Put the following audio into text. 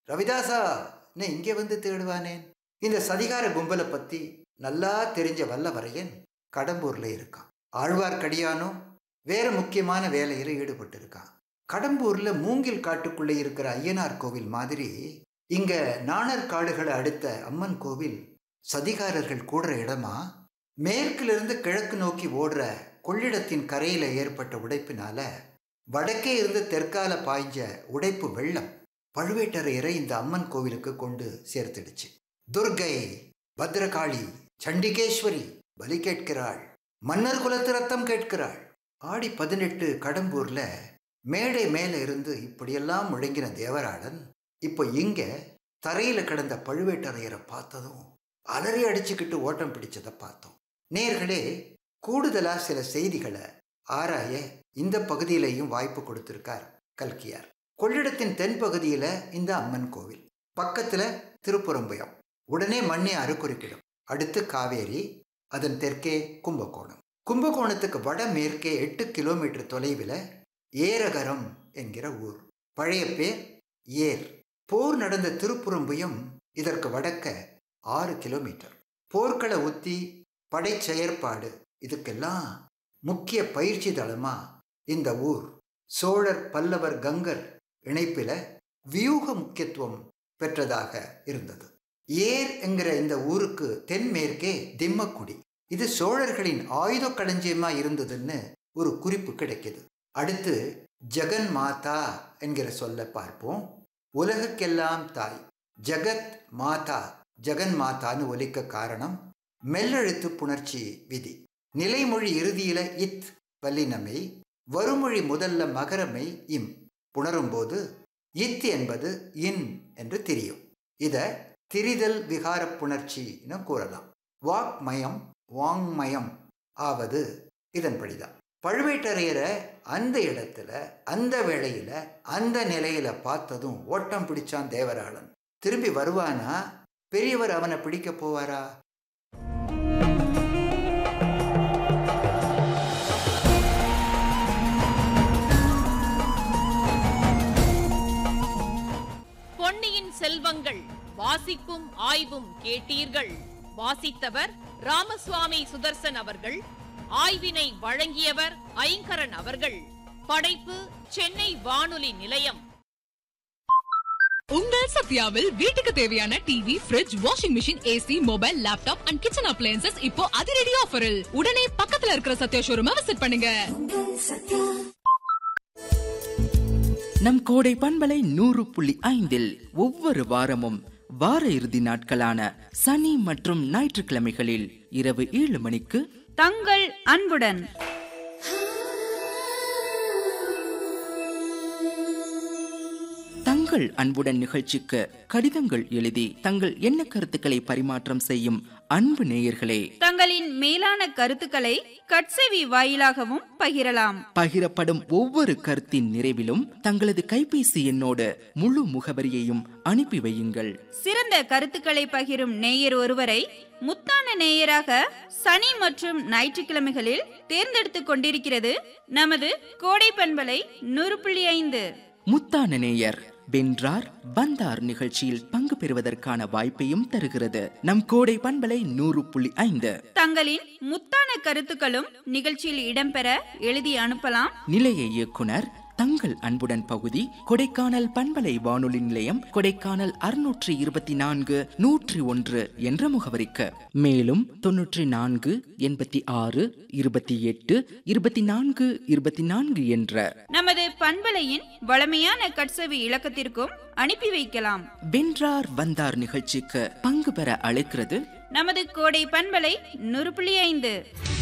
ரவிதாசா நான் இங்கே வந்து தேடுவானேன் இந்த சதிகார கும்பலை பத்தி நல்லா தெரிஞ்ச வல்லவரையன் கடம்பூர்ல இருக்கான் ஆழ்வார்க்கடியானும் வேற முக்கியமான வேலையில ஈடுபட்டு இருக்கான் கடம்பூர்ல மூங்கில் காட்டுக்குள்ளே இருக்கிற ஐயனார் கோவில் மாதிரி இங்க நாணர் காடுகளை அடுத்த அம்மன் கோவில் சதிகாரர்கள் கூடுற இடமா மேற்கிலிருந்து கிழக்கு நோக்கி ஓடுற கொள்ளிடத்தின் கரையில ஏற்பட்ட உடைப்பினால வடக்கே இருந்து தெற்கால பாய்ஞ்ச உடைப்பு வெள்ளம் பழுவேட்டரையரை இந்த அம்மன் கோவிலுக்கு கொண்டு சேர்த்துடுச்சு துர்கை பத்ரகாளி சண்டிகேஸ்வரி பலி கேட்கிறாள் மன்னர் குலத்து ரத்தம் கேட்கிறாள் ஆடி பதினெட்டு கடம்பூர்ல மேடை மேல இருந்து இப்படியெல்லாம் முழங்கின தேவராளன் இப்போ இங்க தரையில கிடந்த பழுவேட்டரையரை பார்த்ததும் அலறி அடிச்சுக்கிட்டு ஓட்டம் பிடிச்சதை பார்த்தோம் நேர்களே கூடுதலா சில செய்திகளை ஆராய இந்த பகுதியிலையும் வாய்ப்பு கொடுத்திருக்கார் கல்கியார் கொள்ளிடத்தின் தென்பகுதியில இந்த அம்மன் கோவில் பக்கத்துல திருப்புறம்பயம் உடனே மண்ணை அறுக்குறிக்கிடும் அடுத்து காவேரி அதன் தெற்கே கும்பகோணம் கும்பகோணத்துக்கு வடமேற்கே எட்டு கிலோமீட்டர் தொலைவில் ஏரகரம் என்கிற ஊர் பழைய பேர் ஏர் போர் நடந்த திருப்புறம்புயம் இதற்கு வடக்க ஆறு கிலோமீட்டர் போர்க்கள உத்தி படை செயற்பாடு இதுக்கெல்லாம் முக்கிய பயிற்சி தளமா இந்த ஊர் சோழர் பல்லவர் கங்கர் இணைப்பில வியூக முக்கியத்துவம் பெற்றதாக இருந்தது ஏர் என்கிற இந்த ஊருக்கு தென்மேற்கே திம்மக்குடி இது சோழர்களின் ஆயுத களஞ்சியமா இருந்ததுன்னு ஒரு குறிப்பு கிடைக்குது அடுத்து ஜெகன் மாதா என்கிற சொல்ல பார்ப்போம் உலகுக்கெல்லாம் தாய் ஜெகத் மாதா ஜெகன் மாதான்னு ஒலிக்க காரணம் மெல்லெழுத்து புணர்ச்சி விதி நிலைமொழி இறுதியில இத் வல்லினமை வருமொழி முதல்ல மகரமை இம் புணரும்போது இத் என்பது இன் என்று தெரியும் இத திரிதல் விகார புணர்ச்சின்னு கூறலாம் வாக்மயம் வாங்மயம் ஆவது இதன்படிதான் பழுவேட்டரையரை அந்த இடத்துல அந்த வேளையில அந்த நிலையில பார்த்ததும் ஓட்டம் பிடிச்சான் தேவராளன் திரும்பி வருவானா பெரியவர் அவனை பிடிக்க போவாரா பொன்னியின் செல்வங்கள் வாசிப்பும் ஆய்வும் கேட்டீர்கள் வாசித்தவர் ராமசுவாமி சுதர்சன் அவர்கள் ஆய்வினை வழங்கியவர் ஐங்கரன் அவர்கள் படைப்பு சென்னை வானொலி நிலையம் உங்கள் சத்யாவில் வீட்டுக்கு தேவையான TV fridge washing machine AC mobile laptop and kitchen appliances இப்போ அதிரடி ஆஃபரில் உடனே பக்கத்துல இருக்கிற சத்யா ஷோரூமை விசிட் பண்ணுங்க நம் கோடை பண்பலை நூறு புள்ளி ஐந்தில் ஒவ்வொரு வாரமும் வார இறுதி நாட்களான சனி மற்றும் ஞாயிற்றுக்கிழமைகளில் இரவு ஏழு மணிக்கு தங்கள் அன்புடன் தங்கள் அன்புடன் நிகழ்ச்சிக்கு கடிதங்கள் எழுதி தங்கள் எண்ண கருத்துக்களை பரிமாற்றம் செய்யும் அன்பு நேயர்களே தங்களின் மேலான கருத்துக்களை கட்செவி வாயிலாகவும் பகிரலாம் பகிரப்படும் ஒவ்வொரு கருத்தின் நிறைவிலும் தங்களது கைபேசி எண்ணோடு முழு முகவரியையும் அனுப்பி வையுங்கள் சிறந்த கருத்துக்களை பகிரும் நேயர் ஒருவரை முத்தான நேயராக சனி மற்றும் ஞாயிற்றுக்கிழமைகளில் தேர்ந்தெடுத்துக் கொண்டிருக்கிறது நமது கோடை பண்பலை நூறு புள்ளி ஐந்து முத்தான நேயர் வென்றார் வந்தார் நிகழ்ச்சியில் பங்கு பெறுவதற்கான வாய்ப்பையும் தருகிறது நம் கோடை பண்பலை நூறு புள்ளி ஐந்து தங்களின் முத்தான கருத்துக்களும் நிகழ்ச்சியில் இடம்பெற எழுதி அனுப்பலாம் நிலைய இயக்குனர் தங்கள் அன்புடன் பகுதி கொடைக்கானல் பண்பலை வானொலி நிலையம் கொடைக்கானல் அறுநூற்றி இருபத்தி நான்கு நூற்றி ஒன்று என்ற முகவரிக்கு மேலும் தொன்னூற்றி நான்கு எண்பத்தி ஆறு இருபத்தி எட்டு இருபத்தி நான்கு இருபத்தி நான்கு என்ற நமது பண்பலையின் வளமையான கட்செவி இலக்கத்திற்கும் அனுப்பி வைக்கலாம் வென்றார் வந்தார் நிகழ்ச்சிக்கு பங்கு பெற அழைக்கிறது நமது கோடை பண்பலை நூறு புள்ளி ஐந்து